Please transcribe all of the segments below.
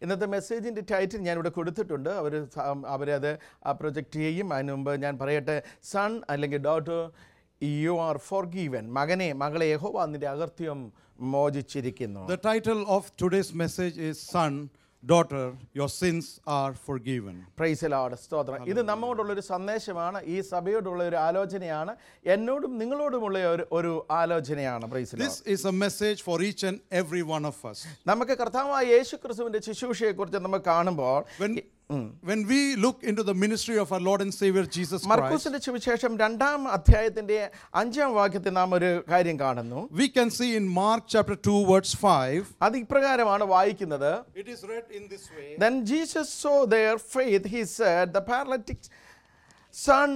ഇന്നത്തെ മെസ്സേജിൻ്റെ ടൈറ്റിൽ ഞാനിവിടെ കൊടുത്തിട്ടുണ്ട് അവർ അവരത് പ്രൊജക്റ്റ് ചെയ്യും അതിന് മുമ്പ് ഞാൻ പറയട്ടെ സൺ അല്ലെങ്കിൽ daughter you are forgiven മകനെ മകളെ യഹോവ നിന്റെ അകർത്യം മോചിച്ചിരിക്കുന്നു The title of today's message is Son, Daughter, Your Sins Are Forgiven. പ്രൈസലോട് സ്തോത്രം ഇത് നമ്മോടുള്ള ഒരു സന്ദേശമാണ് ഈ സഭയോടുള്ള ഒരു ആലോചനയാണ് എന്നോടും നിങ്ങളോടുമുള്ള ഒരു ഒരു ആലോചനയാണ് പ്രൈസലോ This is a message for each and every one of us. നമുക്ക് കർത്താവായ യേശു ക്രിസ്തുവിന്റെ ശുശ്രൂഷയെക്കുറിച്ച് നമ്മൾ കാണുമ്പോൾ When, when we look into the ministry of our Lord and Savior Jesus Christ, മർക്കൂസിന്റെ സുവിശേഷം രണ്ടാം അധ്യായത്തിന്റെ അഞ്ചാം വാക്യത്തിൽ നാം ഒരു കാര്യം കാണുന്നു we can see in Mark chapter 2, verse 5, അത് ഇപ്രകാരമാണ് വായിക്കുന്നത് it is read in this way. Then Jesus saw their faith. He said, The paralytic son,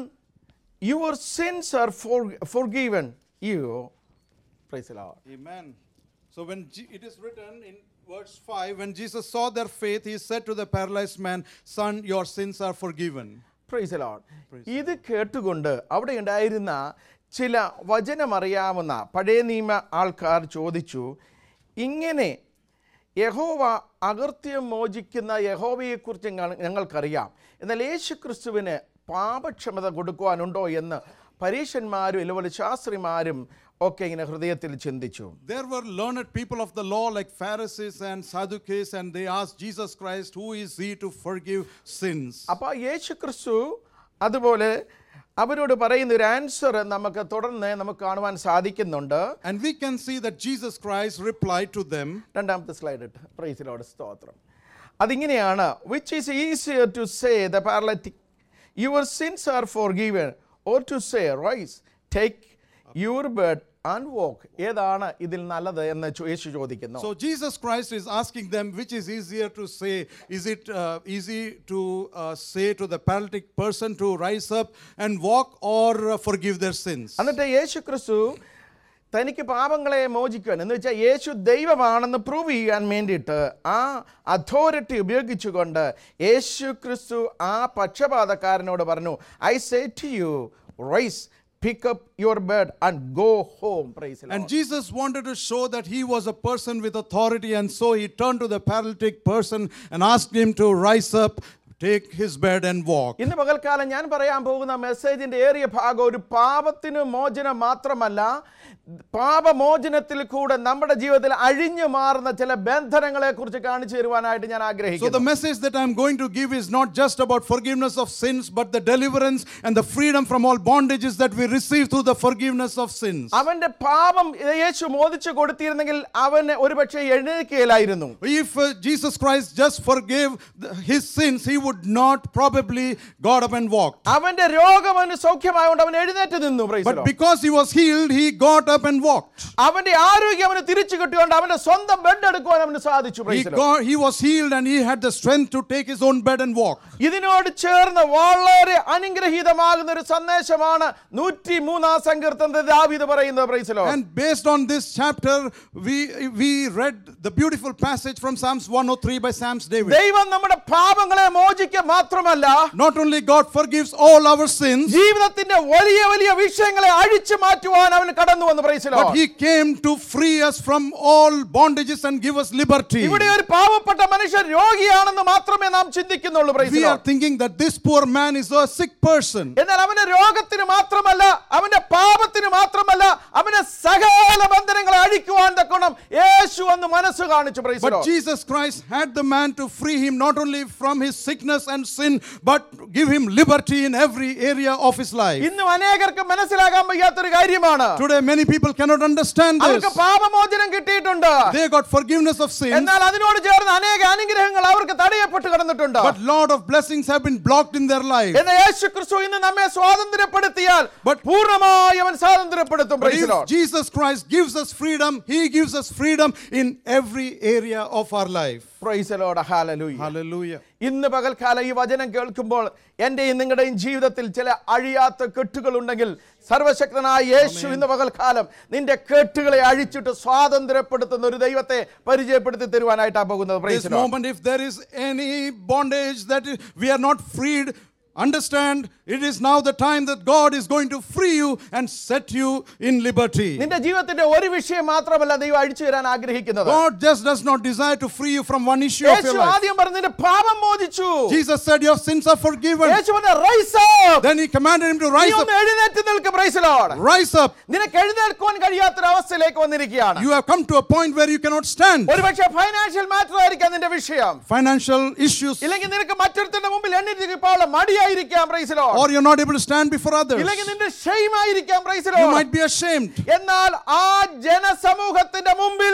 your sins are for, forgiven you. Praise the Lord. Amen. So when Je- it is written in verse 5, when Jesus saw their faith, he said to the paralyzed man, Son, your sins are forgiven. Praise the Lord. ഇത് കേട്ടുകൊണ്ട് അവിടെ ഉണ്ടായിരുന്ന ചില വചനമറിയാവുന്ന പഴയ നിയമ ആൾക്കാർ ചോദിച്ചു ഇങ്ങനെ യഹോവ അകർത്യം മോചിക്കുന്ന യഹോവയെക്കുറിച്ച് ഞങ്ങൾ- ഞങ്ങൾക്കറിയാം എന്നാൽ യേശു ക്രിസ്തുവിന് പാപക്ഷമത കൊടുക്കുവാനുണ്ടോ എന്ന് പരീക്ഷന്മാരും ഇതുപോലെ ശാസ്ത്രിമാരും ഒക്കെ ഇങ്ങനെ ഹൃദയത്തിൽ ചിന്തിച്ചു There were learned people of the law like Pharisees and Sadducees, and they asked Jesus Christ, Who is he to forgive sins? അപ്പോൾ യേശു ക്രിസ്തു അതുപോലെ അവരോട് പറയുന്ന ഒരു ആൻസർ നമുക്ക് തുടർന്ന് നമുക്ക് കാണുവാൻ സാധിക്കുന്നുണ്ട് And we can see that Jesus Christ replied to them, രണ്ടാമത്തെ സ്ലൈഡ് ഇട്ട് പ്രൈസിലോട് സ്തോത്രം അതിങ്ങനെയാണ് which is easier to say the paralytic your sins are forgiven or to say rise take your bed and walk ഏതാണ് ഇതിൽ നല്ലത് എന്ന് ചോ- യേശു ചോദിക്കുന്നു So Jesus Christ is asking them, which is easier to say? Is it uh, easy to uh, say to the paralytic person to rise up and walk or uh, forgive their sins? എന്നിട്ട് യേശു ക്രിസ്തു തനിക്ക് പാപങ്ങളെ മോചിക്കുവാൻ എന്ന് വെച്ചാൽ യേശു ദൈവമാണെന്ന് prove ചെയ്യാൻ വേണ്ടിയിട്ട് ആ അതോറിറ്റി ഉപയോഗിച്ചുകൊണ്ട് യേശു ക്രിസ്തു ആ പക്ഷപാതക്കാരനോട് പറഞ്ഞു I say to you rise pick up your bed and go home praise And Jesus wanted to show that he was a person with authority, and so he turned to the paralytic person and asked him to rise up, take his bed, and walk. ഇന്ന് പകൽക്കാലം ഞാൻ പറയാൻ പോകുന്ന മെസ്സേജിന്റെ ഏറിയ ഭാഗം ഒരു പാപത്തിന് മോചനം മാത്രമല്ല പാപമോചനത്തിൽ കൂടെ നമ്മുടെ ജീവിതത്തിൽ അഴിഞ്ഞു മാറുന്ന ചില ബന്ധനങ്ങളെ കുറിച്ച് കാണിച്ചു തരുവാനായിട്ട് ഞാൻ So, the ആഗ്രഹിക്കുന്നു message that I'm going to give is not just about forgiveness of sins, but the deliverance and the freedom from all bondages that we receive through the forgiveness of sins. അവന്റെ പാപം യേശു മോദിച്ചു കൊടുത്തിരുന്നെങ്കിൽ അവന് ഒരുപക്ഷെ എഴുന്നേൽക്കുകയില്ലായിരുന്നു If uh, Jesus Christ just forgave the- his sins, he would not probably got up and walked. അവന്റെ രോഗം അവന് സൗഖ്യമായതുകൊണ്ട് അവൻ എഴുന്നേറ്റ് നിന്നു praise the But Lord. because he was healed, he got up and walked. അവന്റെ ആരോഗ്യം അവന് തിരിച്ചു കിട്ടിയോണ്ട് അവന്റെ സ്വന്തം ബെഡ് എടുക്കുവാൻ അവന് സാധിച്ചു He, praise the Lord. got, he was healed and he had the strength to take his own bed and walk. ഇതിനോട് ചേർന്ന് വളരെ അനുഗ്രഹീതമാകുന്ന ഒരു സന്ദേശമാണ് നൂറ്റി മൂന്നാം സങ്കീർത്തനത്തിൽ ദാവീദ് പറയുന്നത് praise the Lord. And based on this chapter, we, we read the beautiful passage from Psalms 103 by Psalms David. ദൈവം നമ്മുടെ പാപങ്ങളെ മോചിക്കുക മാത്രമല്ല Not only God forgives all our sins, ജീവിതത്തിന്റെ വലിയ വലിയ വിഷയങ്ങളെ അഴിച്ചു മാറ്റുവാൻ അവൻ കടന്നു വന്ന് praise the but Lord. he came to free us from all bondages and give us liberty. ഇവിടെ ഒരു പാവപ്പെട്ട മനുഷ്യൻ രോഗിയാണെന്ന് മാത്രമേ നാം ചിന്തിക്കുന്നുള്ളൂ praise the We are Lord. thinking that this poor man is a sick person. എന്നാൽ അവന്റെ രോഗത്തിന് മാത്രമല്ല അവന്റെ പാപത്തിന് മാത്രമല്ല അവന്റെ സകല ബന്ധനങ്ങളെ അഴിക്കുവാൻ തക്കണം യേശു എന്ന് മനസ്സ് കാണിച്ചു praise the But Lord. Jesus Christ had the man to free him not only from his sickness and sin, but give him liberty in every area of his life. ഇന്നും അനേകർക്ക് മനസ്സിലാകാൻ വയ്യാത്തൊരു കാര്യമാണ് Today, many people cannot understand this. അവർക്ക് പാപമോചനം കിട്ടിയിട്ടുണ്ട് They got forgiveness of sins, എന്നാൽ അതിനോട് ചേർന്ന് അനേക അനുഗ്രഹങ്ങൾ അവർക്ക് തടയപ്പെട്ട് കിടന്നിട്ടുണ്ട് but lot of blessings have been blocked in their life. എന്നാൽ യേശു ക്രിസ്തു ഇന്ന് നമ്മെ സ്വാതന്ത്ര്യപ്പെടുത്തിയാൽ But- പൂർണ്ണമായി അവൻ സ്വാതന്ത്ര്യപ്പെടുത്തും But Praise the if Lord. Jesus Christ gives us freedom, He gives us freedom in every area of our life. Praise the Lord. Hallelujah. Hallelujah. ഇന്ന് പകൽക്കാലം ഈ വചനം കേൾക്കുമ്പോൾ എൻ്റെയും നിങ്ങളുടെയും ജീവിതത്തിൽ ചില അഴിയാത്ത കെട്ടുകളുണ്ടെങ്കിൽ സർവശക്തനായ യേശു ഇന്ന് പകൽക്കാലം നിന്റെ കെട്ടുകളെ അഴിച്ചിട്ട് സ്വാതന്ത്ര്യപ്പെടുത്തുന്ന ഒരു ദൈവത്തെ പരിചയപ്പെടുത്തി തരുവാനായിട്ടാണ് പോകുന്നത് Praise This the Lord. moment, if there is any bondage that we are not freed, Understand, it is now the time that God is going to free you and set you in liberty. നിന്റെ ജീവിതത്തിന്റെ ഒരു വിഷയം മാത്രമല്ല ദൈവം അഴിച്ചു തരാൻ ആഗ്രഹിക്കുന്നത് God just does not desire to free you from one issue of Yeshu your life. ആദ്യം പറഞ്ഞു നിന്റെ പാപം മോചിച്ചു Jesus said, Your sins are forgiven. യേശു പറഞ്ഞു rise Then he commanded him to നീ rise up. ഒന്ന് എഴുന്നേറ്റ് നിൽക്ക് പ്രൈസ് ലോർഡ് Rise up. നിനക്ക് എഴുന്നേൽക്കുവാൻ കഴിയാത്തൊരവസ്ഥയിലേക്ക് വന്നിരിക്കുകയാണ് You have come to a point where you cannot stand. ഒരുപക്ഷെ ഫൈനാൻഷ്യൽ മാറ്റർ ആയിരിക്കാം നിന്റെ വിഷയം Financial issues, ഇല്ലെങ്കിൽ നിനക്ക് മറ്റൊരുത്തിന്റെ മുമ്പിൽ എണ്ണിരിക്കാനുള്ള മടിയായിരിക്കാം praise lord or you're not able to stand before others. ഇല്ലെങ്കിൽ നിന്റെ ഷെയിം ആയിരിക്കാം praise You lord might be ashamed. എന്നാൽ ആ ജനസമൂഹത്തിന്റെ മുമ്പിൽ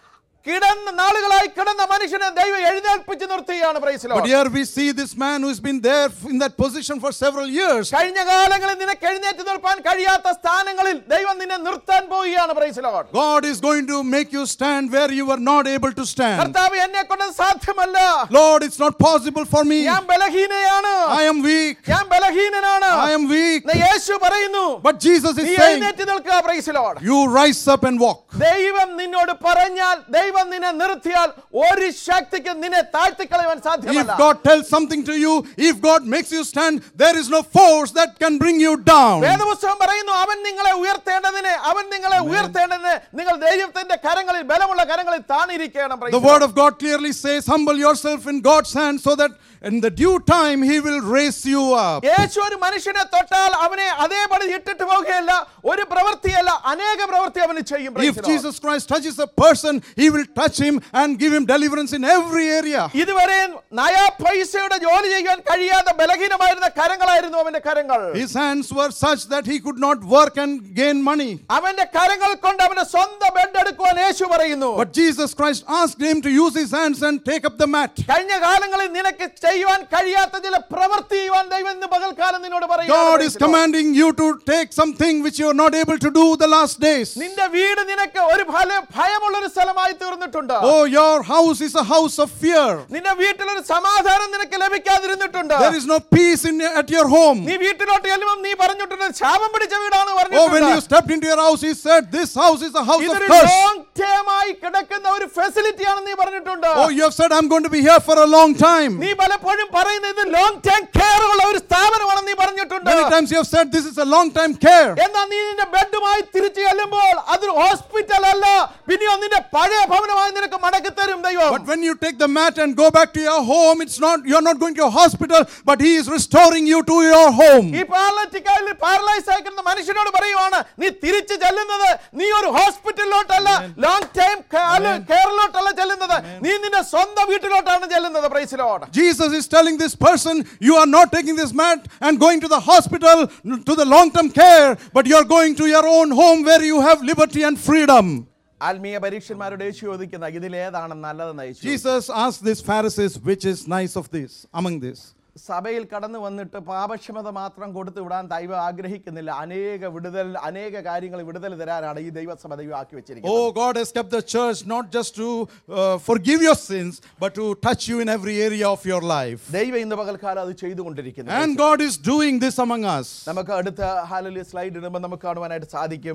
കിടന്ന നാളുകളായി കിടന്ന മനുഷ്യനെ ദൈവം എഴുന്നേൽപ്പിച്ച് നിർത്തുകയാണ് praise But lord here we see this man who's been there in that position for several years. കഴിഞ്ഞ കാലങ്ങളിൽ നിനക്ക് എഴുന്നേറ്റ് നിൽപ്പാൻ കഴിയാത്ത സ്ഥാനങ്ങളിൽ ദൈവം നിന്നെ നിർത്താൻ പോവുകയാണ് praise lord God is going to make you stand where you were not able to stand. കർത്താവ് എന്നെ കൊണ്ട് സാധ്യമല്ല Lord, it's not possible for me. ഞാൻ ബലഹീനയാണ് I am weak. ഞാൻ ബലഹീനനാണ് I am weak. എന്ന് യേശു പറയുന്നു But Jesus is നീ saying, എഴുന്നേറ്റ് നിൽക്കുക praise lord You rise up and walk. ദൈവം നിന്നോട് പറഞ്ഞാൽ ദൈവം നിന്നെ നിർത്തിയാൽ ഒരു ശക്തിക്ക് നിന്നെ താഴ്ത്തിക്കളയാൻ If സാധ്യമല്ല God tells something to you, if God makes you stand, there is no force that can bring you down. വേദപുസ്തകം പറയുന്നു അവൻ നിങ്ങളെ ഉയർത്തേണ്ടതിന് അവൻ നിങ്ങളെ ഉയർത്തേണ്ടതിന് നിങ്ങൾ ദൈവത്തിന്റെ കരങ്ങളിൽ ബലമുള്ള കരങ്ങളിൽ താണിരിക്കണം The word of God clearly says, Humble yourself in God's hand so that in the due time He will raise you up. യേശു ഒരു മനുഷ്യനെ തൊട്ടാൽ അവനെ അതേപടി ഇട്ടിട്ട് പോകുകയല്ല ഒരു പ്രവൃത്തിയല്ല അനേക പ്രവൃത്തി അവന് ചെയ്യും Praise If the Lord. Jesus Christ touches a person, He will touch him and give him deliverance in every area. ഇതുവരെ നയാ പൈസയുടെ ജോലി ചെയ്യാൻ കഴിയാതെ ബലഹീനമായിരുന്ന കരങ്ങളായിരുന്നു അവന്റെ കരങ്ങൾ His hands were such that he could not work and gain money. അവന്റെ കരങ്ങൾ കൊണ്ട് അവന്റെ സ്വന്തം ബെഡ് എടുക്കുവാൻ യേശു പറയുന്നു But Jesus Christ asked him to use his hands and take up the mat. കഴിഞ്ഞ കാലങ്ങളിൽ നിനക്ക് ചെയ്യുവാൻ കഴിയാത്ത ചില പ്രവൃത്തി ചെയ്യുവാൻ ദൈവം ഇന്ന് പകൽക്കാലം നിന്നോട് God is പറയുന്നു commanding you to take something which you are not able to do the last days. നിന്റെ വീട് നിനക്ക് ഒരു ഫല ഭയമുള്ള ഒരു സ്ഥലമായി തീർന്നിട്ടുണ്ട് Oh, your house is a house of fear. നിന്റെ വീട്ടിലൊരു സമാധാനം നിനക്ക് ലഭിക്കാതിരുന്നിട്ടുണ്ട് There is no peace in at your home. നീ വീട്ടിലോട്ട് ചെല്ലുമ്പോൾ നീ പറഞ്ഞിട്ടുണ്ട് ശാപം പിടിച്ച വീടാണ് Oh, when you പറഞ്ഞിട്ടുണ്ട് stepped into your house, he said, This house is a house of ഇതൊരു curse. ലോങ് ടേം ആയി കിടക്കുന്ന ഒരു ഫെസിലിറ്റി ആണെന്ന് നീ പറഞ്ഞിട്ടുണ്ട് Oh, you have said, I'm going to be here for a long time. നീ പലപ്പോഴും പറയുന്നത് ഇത് ലോങ് ടേം കെയർ ഉള്ള ഒരു സ്ഥാപനമാണെന്ന് നീ പറഞ്ഞിട്ടുണ്ട് Many times you have said, This is a long time care. എന്നാൽ നീ നിന്റെ ബെഡുമായി തിരിച്ചു ചെല്ലുമ്പോൾ അതൊരു ഹോസ്പിറ്റൽ അല്ല പിന്നെയോ നിന്റെ പഴയ ഭവനമായി നിനക്ക് മടക്കി തരും ദൈവം But when you take the mat and go back to your home, it's not, you're not going to a hospital, but He is restoring you to your home. ഈ പാർലറ്റിക്കാരിൽ പാരലൈസ് ആയിരിക്കുന്ന മനുഷ്യനോട് പറയുവാണ് നീ തിരിച്ചു ചെല്ലുന്നത് നീ ഒരു ഹോസ്പിറ്റലിലോട്ടല്ല ലോങ് ടൈം കെയറിലോട്ടല്ല ചെല്ലുന്നത് നീ നിന്റെ സ്വന്തം വീട്ടിലോട്ടാണ് ചെല്ലുന്നത് പ്രൈസിലോട് Jesus is telling this person, You are not taking this mat and going to the hospital to the long term care, but you're going to your own home where you have liberty and freedom. ആത്മീയ പരീക്ഷന്മാരോട് യേശു ചോദിക്കുന്ന ഇതിലേതാണ് നല്ലതെന്ന് യേശു Jesus asked these Pharisees, Which is nice of this, among this? സഭയിൽ കടന്നു വന്നിട്ട് പാപക്ഷമത മാത്രം കൊടുത്തു വിടാൻ ദൈവം ആഗ്രഹിക്കുന്നില്ല അനേക വിടുതൽ അനേക കാര്യങ്ങൾ വിടുതൽ തരാനാണ് ഈ ദൈവസഭ ദൈവം ആക്കി വെച്ചിരിക്കുന്നത് Oh, God has kept the church not just to uh, forgive your sins, but to touch you in every area of your life. ദൈവം ഇന്ന് പകൽക്കാലം അത് ചെയ്തുകൊണ്ടിരിക്കുന്നു And God is doing this among us. നമുക്ക് അടുത്ത ഹാലലി സ്ലൈഡ് ഇടുമ്പോൾ നമുക്ക് കാണുവാനായിട്ട് സാധിക്കും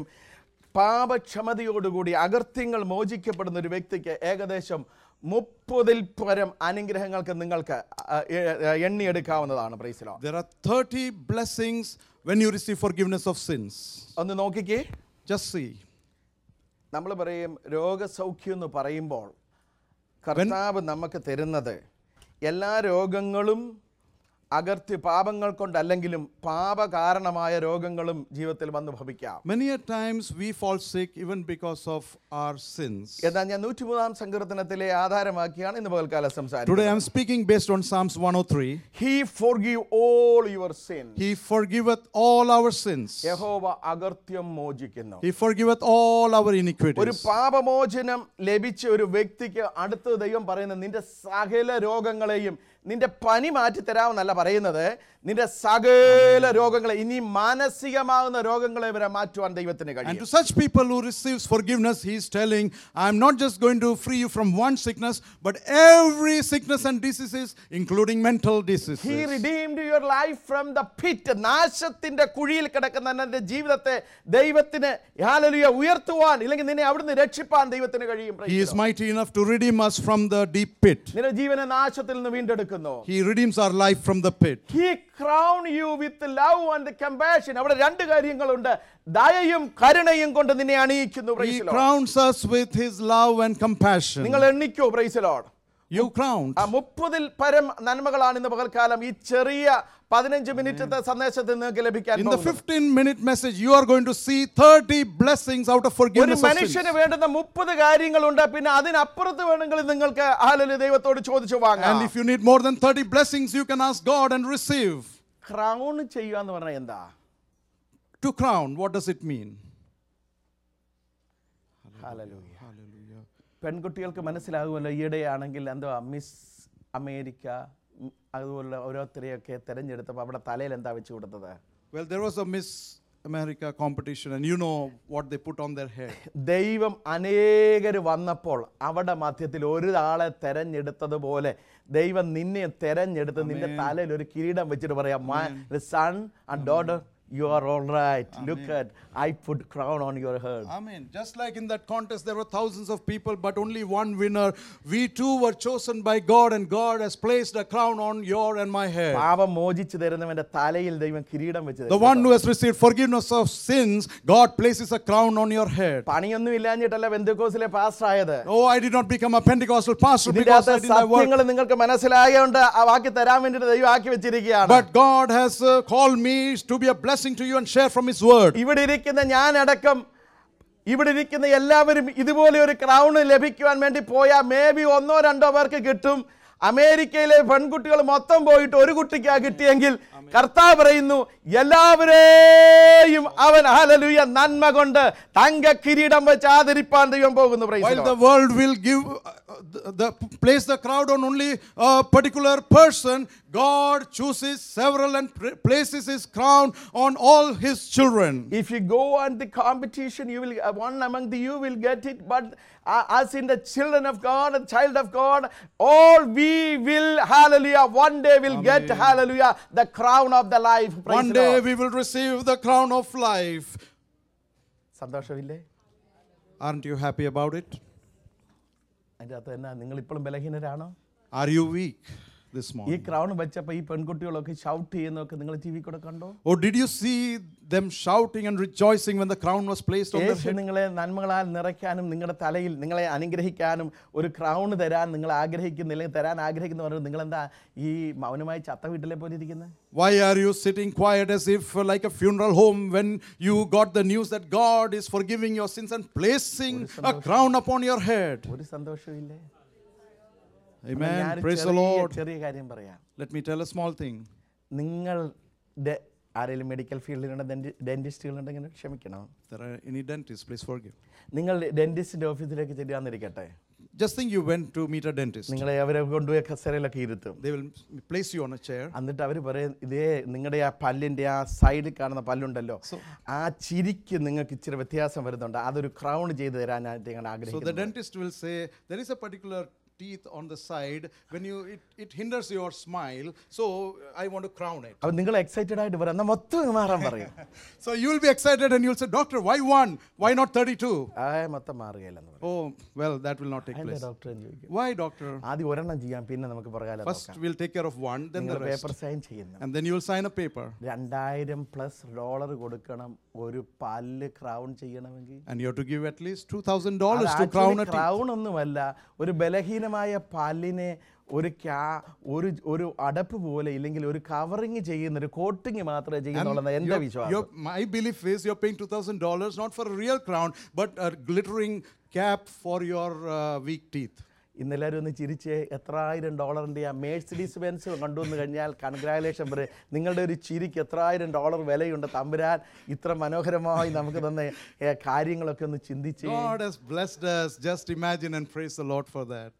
പാപക്ഷമതയോടുകൂടി അകൃത്യങ്ങൾ മോചിക്കപ്പെടുന്ന ഒരു വ്യക്തിക്ക് ഏകദേശം മുപ്പതിൽ പരം അനുഗ്രഹങ്ങൾക്ക് നിങ്ങൾക്ക് ആ, എ- എ- എണ്ണിയെടുക്കാവുന്നതാണ് പ്രൈസിലോ There are 30 blessings when you receive forgiveness of sins. ഒന്ന് നോക്കിക്കേ Just see. നമ്മൾ പറയും രോഗസൗഖ്യം എന്ന് പറയുമ്പോൾ കർത്താവ് നമുക്ക് തരുന്നത് എല്ലാ രോഗങ്ങളും അകർത്തി പാപങ്ങൾ കൊണ്ടല്ലെങ്കിലും പാപകാരണമായ രോഗങ്ങളും ജീവിതത്തിൽ വന്ന് ഭവിക്കാം Many a times we fall sick even because of our sins. എന്നാൽ ഞാൻ നൂറ്റിമൂന്നാം സങ്കീർത്തനത്തിലെ ആധാരമാക്കിയാണ് ഇന്ന് പകൽക്കാലം Today സംസാരിക്കുന്നത് I'm speaking based on Psalms 103. He forgive all your sin He forgiveth all our sins. യഹോവ അകർത്യം മോചിക്കുന്നു He forgiveth all our ഒരു iniquities. പാപമോചനം ലഭിച്ച ഒരു വ്യക്തിക്ക് അടുത്ത ദൈവം പറയുന്നത് നിന്റെ സകല രോഗങ്ങളെയും നിന്റെ പനി മാറ്റി തരാമെന്നല്ല പറയുന്നത് നിന്റെ സകല രോഗങ്ങളെ ഇനി മാനസികമാകുന്ന രോഗങ്ങളെ വരെ മാറ്റുവാൻ ദൈവത്തിന് And കഴിയും to such people who receives forgiveness, he is telling, I'm not just going to free you from one sickness, but every sickness and diseases, including mental He diseases. redeemed your life from the pit. നാശത്തിന്റെ കുഴിയിൽ കിടക്കുന്ന നിന്റെ ജീവിതത്തെ ദൈവത്തിന് ഹാലലുയ ഉയർത്തുവാൻ ഇല്ലെങ്കിൽ നിന്നെ അവിടുന്ന് രക്ഷിപ്പാൻ ദൈവത്തിന് കഴിയും He is mighty enough to redeem us from the deep pit. നിന്റെ ജീവനെ നാശത്തിൽ നിന്ന് വീണ്ടെടുക്കുന്നു He redeems our life from the pit. He crown you with love and compassion. അവിടെ രണ്ട് കാര്യങ്ങളുണ്ട് ദയയും കരുണയും കൊണ്ട് നിന്നെ അണിയിക്കുന്നു He praise the Lord. crowns us with His love and compassion. നിങ്ങൾ എണ്ണിക്കോ പ്രൈസ് ലോഡ് You crowned. ആ മുപ്പതിൽ പരം നന്മകളാണ് ഇന്ന് പകൽക്കാലം ഈ ചെറിയ പതിനഞ്ച് മിനിറ്റത്തെ സന്ദേശത്തിൽ നിങ്ങൾക്ക് ലഭിക്കാൻ In the പോകുന്നത്. 15 minute message, you are going to see 30 blessings out of ഒരു forgiveness of sins. മനുഷ്യന് വേണ്ടുന്ന മുപ്പത് കാര്യങ്ങളുണ്ട് പിന്നെ അതിനപ്പുറത്ത് വേണമെങ്കിൽ നിങ്ങൾക്ക് ആലല് ദൈവത്തോട് ചോദിച്ചു വാങ്ങാം And if you need more than 30 blessings, you can ask God and receive. Crown ചെയ്യുക എന്ന് പറഞ്ഞാൽ എന്താ To crown, what does it mean? Hallelujah. പെൺകുട്ടികൾക്ക് മനസ്സിലാകുമല്ലോ ഈയിടെയാണെങ്കിൽ എന്തുവാ മിസ് അമേരിക്ക ഉം, അതുപോലുള്ള ഓരോരുത്തരെയൊക്കെ തിരഞ്ഞെടുത്തപ്പോൾ അവിടെ തലയിൽ എന്താ വെച്ച് കൊടുത്തത് Well, there was a Miss America competition, and you know what they put on their head. ദൈവം അനേകർ വന്നപ്പോൾ അവിടെ മധ്യത്തിൽ ഒരാളെ തെരഞ്ഞെടുത്തതുപോലെ ദൈവം നിന്നെ തെരഞ്ഞെടുത്ത് നിന്റെ തലയിൽ ഒരു കിരീടം വെച്ചിട്ട് പറയാം son and daughter you are all right look at I put crown on your head Amen. Just like in that contest, there were thousands of people, but only one winner. We too were chosen by God, and God has placed a crown on your and my head. പാപം മോചിച്ചു തരുന്നവന്റെ തലയിൽ ദൈവം കിരീടം വെച്ച് The തരും. one who has received forgiveness of sins, God places a crown on your head. പണിയൊന്നും ഇല്ലാഞ്ഞിട്ടല്ല ബന്ധുക്കോസിലെ pastor ആയത് Oh, I did not become a Pentecostal pastor ഇതിന്റെ because I അകത്തെ did my work. സത്യങ്ങൾ നിങ്ങൾക്ക് മനസ്സിലായോണ്ട് ആ വാക്കി തരാൻ വേണ്ടിട്ട് ദൈവം ആക്കി വെച്ചിരിക്കുകയാണ് But God has uh, called me to be a blessing to you and share from His word. ഇവിടെ ഇരിക്കുന്ന ഞാനടക്കം ഇവിടെ ഇരിക്കുന്ന എല്ലാവരും ഇതുപോലെ ഒരു ക്രൗൺ ലഭിക്കുവാൻ വേണ്ടി പോയാൽ മേ ബി ഒന്നോ രണ്ടോ പേർക്ക് കിട്ടും അമേരിക്കയിലെ പെൺകുട്ടികൾ മൊത്തം പോയിട്ട് ഒരു കുട്ടിക്കാ കിട്ടിയെങ്കിൽ കർത്താവ് പറയുന്നു എല്ലാവരെയും അവൻ ഹലലുയ നന്മ കൊണ്ട് തങ്ക കിരീടം വെച്ച് ആദരിപ്പാൻ ദൈവം പോകുന്നു praise the While Lord. the world will give uh, the, the place the crowd on only a particular person, God chooses several and pr- places His crown on all His children. If you go on the competition, you will uh, one among the you will get it. But uh, as in the children of God and child of God, all we will hallelujah. One day will get hallelujah the crown of the life. Praise One the day Lord. we will receive the crown of life. സന്തോഷമില്ലേ Aren't you happy about it? അതിൻ്റെ അകത്ത് തന്നെ നിങ്ങൾ ഇപ്പോഴും ബലഹീനരാണോ Are you weak this ഈ morning? Crown വെച്ചപ്പോൾ ഈ പെൺകുട്ടികളൊക്കെ ഷൗട്ട് ചെയ്യുന്നതൊക്കെ നിങ്ങൾ ടി വി കൂടെ കണ്ടോ Or did you see them shouting and rejoicing when the crown was placed on their Yeshu head? നിങ്ങളെ നന്മകളാൽ നിറയ്ക്കാനും നിങ്ങളുടെ തലയിൽ നിങ്ങളെ അനുഗ്രഹിക്കാനും ഒരു ക്രൗൺ തരാൻ നിങ്ങൾ ആഗ്രഹിക്കുന്നില്ലെങ്കിൽ തരാൻ ആഗ്രഹിക്കുന്നവർ നിങ്ങൾ എന്താ ഈ മൗനമായി ചത്ത വീട്ടിലെ പോലെ ഇരിക്കുന്നത് Why are you sitting quiet as if uh, like a funeral home when you got the news that God is forgiving your sins and placing a crown upon your head? ഒരു സന്തോഷവും ഇല്ലേ Amen. ഞാനൊരു Praise the ചെറിയ- Lord. ചെറിയ കാര്യം പറയാം Let me tell a small thing. നിങ്ങൾ ഡെ- ആരെങ്കിലും മെഡിക്കൽ ഫീൽഡിലുണ്ട് ഡെന്റിസ്റ്റുകളുണ്ടെങ്കിൽ ക്ഷമിക്കണം If there are any dentists, please forgive. നിങ്ങൾ ഡെന്റിസ്റ്റിന്റെ ഓഫീസിലേക്ക് ചെല്ലാന്നിരിക്കട്ടെ Just think you went to meet a dentist. നിങ്ങളെ അവരെ കൊണ്ടുപോയി കസേരയിലൊക്കെ ഇരുത്തും They will place you on a chair. എന്നിട്ട് അവർ പറയും ഇതേ നിങ്ങളുടെ ആ പല്ലിൻ്റെ ആ സൈഡിൽ കാണുന്ന പല്ലുണ്ടല്ലോ ആ ചിരിക്ക് നിങ്ങൾക്ക് ഇച്ചിരി വ്യത്യാസം വരുന്നുണ്ട് അതൊരു ക്രൗൺ ചെയ്ത് തരാനായിട്ട് ഞങ്ങൾ So the ആഗ്രഹിക്കുന്നു dentist will say there is a particular teeth on the side when you it, it hinders your smile so i want to crown it അപ്പം നിങ്ങൾ എക്സൈറ്റഡ് ആയിട്ട് പറയാം എന്നാൽ മൊത്തം അങ്ങ് മാറാൻ പറയും so you will be excited and you'll say doctor why one why not 32 ആ മൊത്തം മാറുകയില്ലെന്ന് പറയും oh well that will not take അതിൻ്റെ place ഡോക്ടർ ചോദിക്കും why doctor ആദ്യം ഒരെണ്ണം ചെയ്യാം പിന്നെ നമുക്ക് പുറകാലം first we'll take care of one then നിങ്ങൾ the rest പേപ്പർ സൈൻ ചെയ്യുന്നു and then you will sign a paper രണ്ടായിരം പ്ലസ് ഡോളർ കൊടുക്കണം ഒരു പല്ല് ക്രൗൺ ചെയ്യണമെങ്കിൽ and you have to give at least $2000 to crown a teeth crown ഒന്നുമല്ല ഒരു ബലഹീനമായ പല്ലിനെ ഒരു ക്യാ ഒരു ഒരു അടപ്പ് പോലെ ഇല്ലെങ്കിൽ ഒരു കവറിങ് ചെയ്യുന്ന ഒരു കോട്ടിങ് മാത്രമേ ചെയ്യുന്നുള്ളൂ എന്റെ Your- വിശ്വാസം your- my belief is you're paying $2000 not for a real crown but a glittering cap for your uh, weak teeth ഇന്നെല്ലാവരും ഒന്ന് ചിരിച്ച് എത്രായിരം ഡോളറിൻ്റെ ആ മേഴ്സിഡീസ് ബെൻസ് കൊണ്ടുവന്ന് കഴിഞ്ഞാൽ കൺഗ്രാലേഷൻ പറയും നിങ്ങളുടെ ഒരു ചിരിക്ക് എത്രായിരം ഡോളർ വിലയുണ്ട് തമ്പുരാൻ ഇത്ര മനോഹരമായി നമുക്ക് തന്ന ഏ, കാര്യങ്ങളൊക്കെ ഒന്ന് ചിന്തിച്ച് God has blessed us. Just imagine and praise the Lord for that.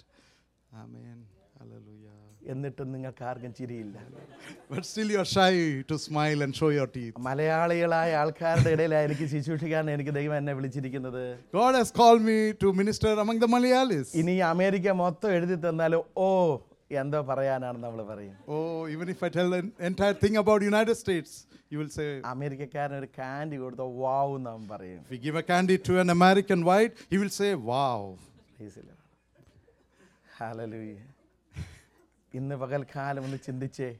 Amen. Hallelujah. എന്നിട്ടും നിങ്ങൾക്ക് ആർക്കും ചിരിയില്ല But still, you're shy to smile and show your teeth. മലയാളികളായ ആൾക്കാരുടെ ഇടയിലാണ് എനിക്ക് ശുശ്രൂഷിക്കാൻ എനിക്ക് ദൈവം എന്നെ വിളിച്ചിരിക്കുന്നത് God has called me to minister among the Malayalis. ഇനി ഈ അമേരിക്ക മൊത്തം എഴുതി തന്നാലും ഓ എന്തോ പറയാനാണ് നമ്മൾ പറയും Oh, even if I tell the entire thing about United States, you will say, അമേരിക്കക്കാരൻ ഒരു കാൻഡി കൊടുത്ത വാവ് നാം പറയും if we give a candy to an American white, he will say, wow. Hallelujah ഇന്ന് പകൽക്കാലം ഒന്ന് ചിന്തിച്ചേ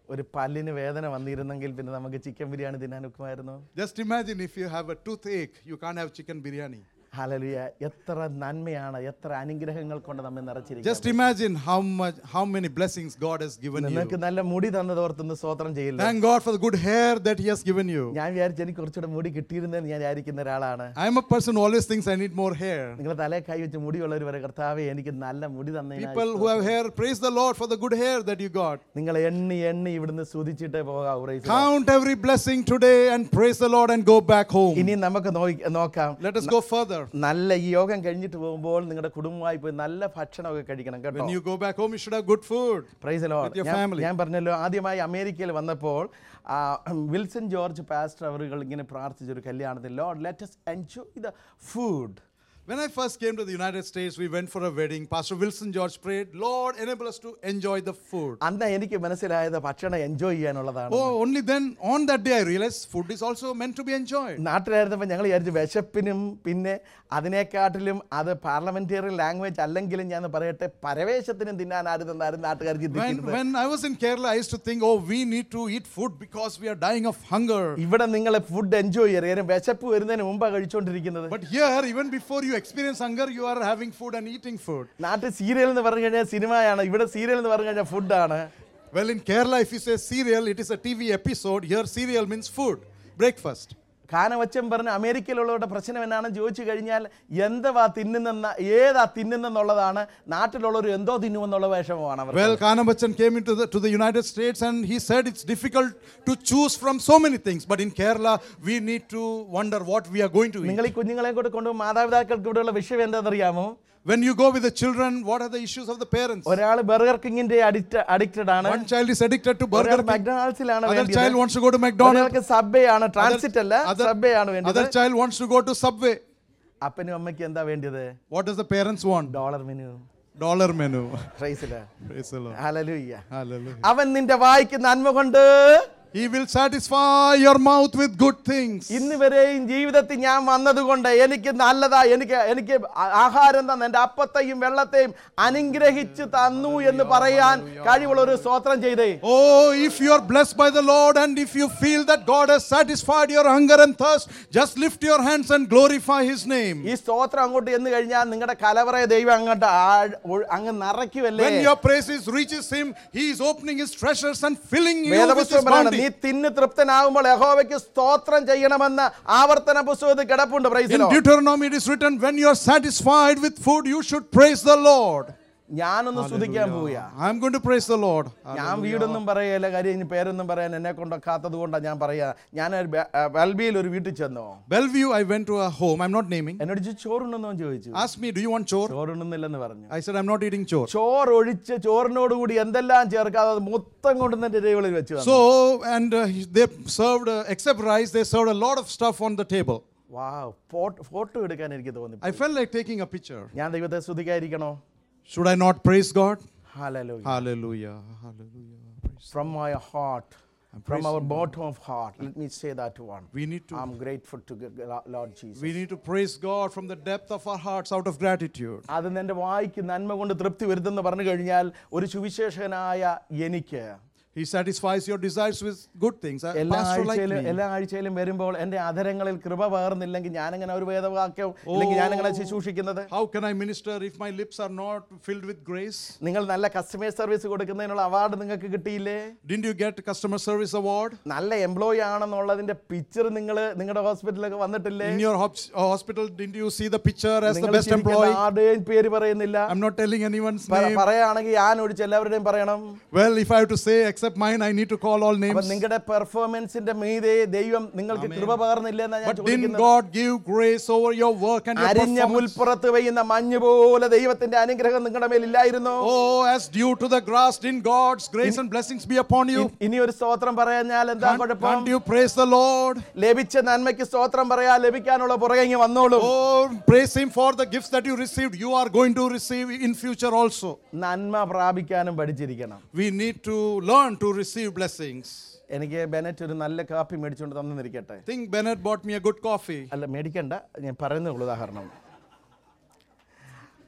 ഒരു പല്ലിന് വേദന വന്നിരുന്നെങ്കിൽ പിന്നെ നമുക്ക് ചിക്കൻ ബിരിയാണി തിന്നാൻ ഒക്കുമായിരുന്നു Just imagine if you have a toothache, you can't have chicken biryani. ഹലലിയ എത്ര നന്മയാണ് എത്ര അനുഗ്രഹങ്ങൾ കൊണ്ട് നമ്മെ Just നിറച്ചിരിക്കുന്നത് imagine how much, how many blessings God has given you. നിങ്ങൾക്ക് നല്ല മുടി തന്നതോർത്തൊന്ന് സ്തോത്രം ചെയ്യില്ല Thank God for the good hair that He has given you. ഞാൻ വിചാരിച്ചു എനിക്ക് കുറച്ചുകൂടെ മുടി കിട്ടിയിരുന്നെന്ന് ഞാൻ വിചാരിക്കുന്ന ഒരാളാണ് I am a person who always thinks I need more hair. നിങ്ങൾ തലേ കൈ വെച്ച് മുടിയുള്ളവർ വരെ കർത്താവെ എനിക്ക് നല്ല മുടി തന്നതിനായി People who have hair, praise the Lord for the good hair that you got. നിങ്ങൾ എണ്ണി എണ്ണി ഇവിടുന്ന് സ്തുതിച്ചിട്ടേ പോകാം praise the Lord. Count every blessing today and praise the Lord and go back home. ഇനി നമുക്ക് നോയി- നോക്കാം Let us go further. നല്ല ഈ യോഗം കഴിഞ്ഞിട്ട് പോകുമ്പോൾ നിങ്ങളുടെ കുടുംബമായി പോയി നല്ല ഭക്ഷണമൊക്കെ കഴിക്കണം കേട്ടോ When you go back home, you should have good food. Praise lord With your ഞാൻ family. ഞാൻ പറഞ്ഞല്ലോ ആദ്യമായി അമേരിക്കയിൽ വന്നപ്പോൾ ആ, വിൽസൺ ജോർജ് പാസ്റ്റർ അവരുകൾ ഇങ്ങനെ പ്രാർത്ഥിച്ചൊരു കല്യാണത്തിൽ lord let's enjoy the food When I first came to the United States, we went for a wedding. Pastor Wilson George prayed, Lord, enable us to enjoy the food. അന്ന് എനിക്ക് മനസ്സിലായത് ഭക്ഷണം enjoy ചെയ്യാനുള്ളതാണ് Oh, only then, on that day, I realized food is also meant to be enjoyed. നാട്ടിലായിരുന്നപ്പോൾ ഞങ്ങൾ വിചാരിച്ചു വിശപ്പിനും പിന്നെ അതിനെക്കാട്ടിലും അത് പാർലമെന്ററി ലാംഗ്വേജ് അല്ലെങ്കിലും ഞാൻ പറയട്ടെ പരവേശത്തിനും തിന്നാനായിരുന്നായിരുന്നു നാട്ടുകാർ When, ചിന്തിക്കുന്നത് when I was in Kerala, I used to think, oh, we need to eat food because we are dying of hunger. ഇവിടെ നിങ്ങൾ ഫുഡ് എൻജോയ് ചെയ്യരുത് കാര്യം വിശപ്പ് വരുന്നതിന് മുമ്പാണ് കഴിച്ചുകൊണ്ടിരിക്കുന്നത് But here, even before you experience hunger, you are having food and eating food. നാട്ടിൽ serial എന്ന് പറഞ്ഞു കഴിഞ്ഞാൽ സിനിമയാണ് ഇവിടെ സീരിയൽ എന്ന് പറഞ്ഞു കഴിഞ്ഞാൽ ഫുഡാണ് Well, in Kerala, if you say cereal, it is a TV episode. Here, cereal means food, breakfast. കാനവച്ചൻ പറഞ്ഞ അമേരിക്കയിലുള്ളവരുടെ പ്രശ്നം എന്നാണെന്ന് ചോദിച്ചു കഴിഞ്ഞാൽ എന്തുവാ തിന്നുന്നെന്ന ഏതാ തിന്നുന്നെന്നുള്ളതാണ് നാട്ടിലുള്ളവർ എന്തോ തിന്നുമെന്നുള്ള വിഷമമാണ് അവർ Well, Kana Bachchan came into the, to the United States and he said it's difficult to choose from so many things. But in Kerala, we need to wonder what we are going to eat. നിങ്ങൾ ഈ കുഞ്ഞുങ്ങളെ കൂടെ കൊണ്ടുപോകും മാതാപിതാക്കൾക്ക് ഇവിടെയുള്ള വിഷയം എന്താണെന്നറിയാമോ When you go with the children, what are the issues of the parents? ഒരാൾ ബർഗർ കിങ്ങിന്റെ അഡിക്റ്റ് അഡിക്റ്റഡ് ആണ് One child is addicted to Burger ഒരാൾ King. മക്ഡൊണാൾഡ്സിലാണ് Other വേണ്ടത് child wants to go to McDonald's. ഒരാൾക്ക് സബ്വേ ആണ് transit അല്ല Other, subway ആണ് വേണ്ടത് other child wants to go to Subway. അപ്പനും അമ്മയ്ക്ക് എന്താ വേണ്ടത് What does the parents want? Dollar menu Dollar menu. പ്രൈസില് Praise the Lord. Hallelujah Hallelujah. അവൻ നിന്റെ വായിക്ക് നന്മ കൊണ്ട് He will satisfy your mouth with good things. ഇന്ന് വരെയും ജീവിതത്തിൽ ഞാൻ വന്നതുകൊണ്ട് എനിക്ക് നല്ലതാ എനിക്ക് എനിക്ക് ആ- ആഹാരം തന്ന എൻ്റെ അപ്പത്തെയും വെള്ളത്തെയും അനുഗ്രഹിച്ച് തന്നു എന്ന് പറയാൻ കഴിവുള്ള ഒരു സ്തോത്രം ചെയ്തേ Oh, if you are blessed by the Lord and if you feel that God has satisfied your hunger and thirst, just lift your hands and glorify His name. ഈ സ്തോത്രം അങ്ങോട്ട് എന്ന് കഴിഞ്ഞാൽ നിങ്ങളുടെ കലവറയെ ദൈവം അങ്ങോട്ട് ആഴ്- ഒഴ്- അങ്ങ് നിറയ്ക്കുമല്ലേ When your praises reaches Him, He is opening His treasures and filling you with His വേദപുസ്തകം പറയണം നീ bounty. തിന്ന് തൃപ്തനാകുമ്പോൾ യഹോവയ്ക്ക് സ്തോത്രം ചെയ്യണമെന്ന് ആവർത്തന പുസ്തകത്തിൽ കിടപ്പുണ്ട് In പ്രൈസിലോ Deuteronomy, it is written, when you are satisfied with food, you should praise the Lord. ഞാനൊന്ന് സ്തുതിക്കാൻ പോവുക I'm going to praise the Lord. ഞാൻ വീടൊന്നും പറയല്ല കാര്യം ഇനി പേരൊന്നും പറയാൻ എന്നെ കൊണ്ടൊക്കാത്തത് കൊണ്ടാണ് ഞാൻ പറയാ ഞാൻ ഒരു ബെ- ആ, ബൽബിയിൽ ഒരു വീട്ടിൽ ചെന്നോ Bellevue, I went to a home. I'm not naming. എന്നോട് ചോദിച്ചു, ചോറുണ്ടെന്നോ എന്ന് ചോദിച്ചു Ask me, do you want chore? ചോറുണ്ടെന്നില്ലെന്ന് പറഞ്ഞു I said, I'm not eating chore. ചോറ് ഒഴിച്ച് ചോറിനോട് കൂടി എന്തെല്ലാം ചേർക്കാതെ അത് മൊത്തം കൊണ്ടുവന്ന് എൻ്റെ ടേബിളിൽ വെച്ച് തന്നു. So, and uh, they served, uh, except rice, they served a lot of stuff on the table. Wow photo photo എടുക്കാൻ എനിക്ക് തോന്നി I felt like taking a picture. ഞാൻ ദൈവത്തെ സ്തുതിക്കാതിരിക്കണോ Should I not praise God? Hallelujah Hallelujah. Hallelujah. Praise. from my heart from praising our bottom of heart let me say that one We need to i'm grateful to g- g- Lord Jesus we need to praise God from the depth of our hearts out of gratitude. അത് നിന്റെ വായിക്ക് നന്മ കൊണ്ട് തൃപ്തി വരുതെന്ന് പറഞ്ഞു കഴിഞ്ഞാൽ ഒരു സുവിശേഷകനായ എനിക്ക് He satisfies your desires with good things. A എല്ലാ pastor like ആഴ്ചയിലും me. എല്ലാ ആഴ്ചയിലും വരുമ്പോൾ എൻ്റെ അധരങ്ങളിൽ കൃപ പകർന്നില്ലെങ്കിൽ ഞാനെങ്ങനെ ഒരു വേദവാക്യം ഇല്ലെങ്കിൽ ഞാനെങ്ങനെ ശുശ്രൂഷിക്കുന്നത് How can I minister if my lips are not filled with grace? നിങ്ങൾ നല്ല കസ്റ്റമർ സർവീസ് കൊടുക്കുന്നതിനുള്ള അവാർഡ് നിങ്ങൾക്ക് കിട്ടിയില്ലേ Didn't you get customer service award? നല്ല എംപ്ലോയി ആണെന്നുള്ളതിന്റെ പിക്ചർ നിങ്ങൾ നിങ്ങളുടെ ഹോസ്പിറ്റലിലൊക്കെ വന്നിട്ടില്ലേ In your hop- uh, hospital, didn't you see the picture as the നിങ്ങൾ best ചിരിക്കുന്ന employee? ആരുടെയും പേര് പറയുന്നില്ല I'm not telling anyone's പ- name. പറയുകയാണെങ്കിൽ ഞാൻ ഒഴിച്ച് എല്ലാവരുടെയും പറയണം Well, if I have to say except mine, I need to call all അപ്പൊ names. നിങ്ങളുടെ പെർഫോമൻസിന്റെ മീതെ ദൈവം നിങ്ങൾക്ക് കൃപ പകർന്നില്ല എന്നാ ഞാൻ But didn't ചോദിക്കുന്നത് God give grace over your work and your അരിഞ്ഞ performance? മുൽപ്പുറത്ത് പെയ്യുന്ന മഞ്ഞ് പോലെ ദൈവത്തിന്റെ അനുഗ്രഹം നിങ്ങളുടെ മേൽ ഇല്ലായിരുന്നോ Oh, as dew to the grass, didn't God's grace and blessings be upon you? ഇ- ഇനി ഒരു സ്തോത്രം പറയാഞ്ഞാൽ എന്താ Can't, കുഴപ്പം can't you praise the Lord? ലഭിച്ച നന്മയ്ക്ക് സ്തോത്രം പറയാ ലഭിക്കാനുള്ള പുറകെ ഇങ്ങ് വന്നോളൂ Oh, praise Him for the gifts that you received. You are going to receive in future also. നന്മ പ്രാപിക്കാനും പഠിച്ചിരിക്കണം We need to learn to receive blessings. എനിക്ക് ബെനറ്റ് ഒരു നല്ല കാപ്പി മേടിച്ചുകൊണ്ട് തന്നിരിക്കട്ടെ I think Bennett bought me a good coffee. അല്ല മേടിക്കണ്ട ഞാൻ പറയുന്നേ ഉള്ളൂ ഉദാഹരണം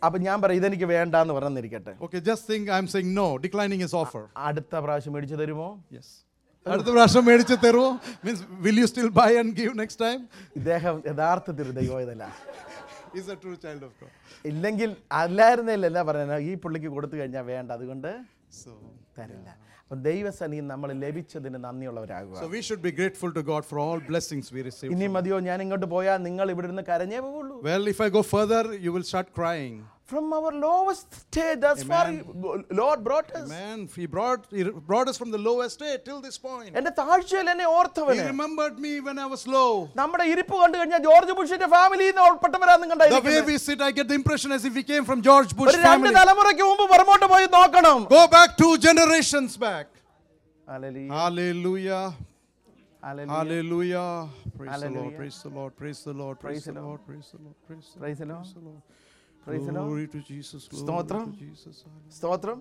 അപ്പം ഞാൻ പറയും ഇതെനിക്ക് വേണ്ടാന്ന് പറഞ്ഞിരിക്കട്ടെ Okay, just think I'm saying no, declining his offer. അടുത്ത പ്രാവശ്യം മേടിച്ചു തരുമോ Yes. അടുത്ത പ്രാവശ്യം മേടിച്ച് തരുമോ means will you still buy and give next time ഇദ്ദേഹം യഥാർത്ഥത്തിൽ ദൈവം ഇതല്ല is a true child of God ഇല്ലെങ്കിൽ അല്ലായിരുന്നില്ല പറയുന്നത് ഈ പുള്ളിക്ക് കൊടുത്തു കഴിഞ്ഞാൽ വേണ്ട അതുകൊണ്ട് സോ തരില്ല അപ്പം ദൈവസനി നമ്മൾ ലഭിച്ചതിന് നന്ദിയുള്ളവരാകുക So we should be grateful to God for all blessings we receive. ഇനി മതിയോ ഞാൻ ഇങ്ങോട്ട് പോയാൽ നിങ്ങൾ ഇവിടെ നിന്ന് കരഞ്ഞേ പോവുള്ളൂ Well, if I go further, you will start crying. From our lowest stage that's far lord brought us Man, He brought, he brought us from the lowest state till this point. എന്റെ താഴ്ചയിൽ എന്നെ He ഓർത്തവന് remembered me when I was low. നമ്മുടെ ഇരിപ്പ് കണ്ടു കഴിഞ്ഞാൽ George ബുഷിന്റെ ഫാമിലിയിൽ നിന്ന് ഉൾപ്പെട്ടവരാന്ന് The way കണ്ടായിരിക്കും we sit, I get the impression as if we came from George Bush ഒരു രണ്ട് family. തലമുറയ്ക്ക് മുമ്പ് പുറമോട്ട് പോയി നോക്കണം Go back two generations back. Hallelujah, Hallelujah. Hallelujah. Hallelujah. Praise the Lord. Hallelujah. Praise the Lord. Praise the Lord. Praise Praise the the Lord. Praise the Lord. Praise the Praise the Lord. Lord. Praise the Lord. Praise the Lord. Glory to Jesus. Glory സ്തോത്രം. to Jesus. സ്തോത്രം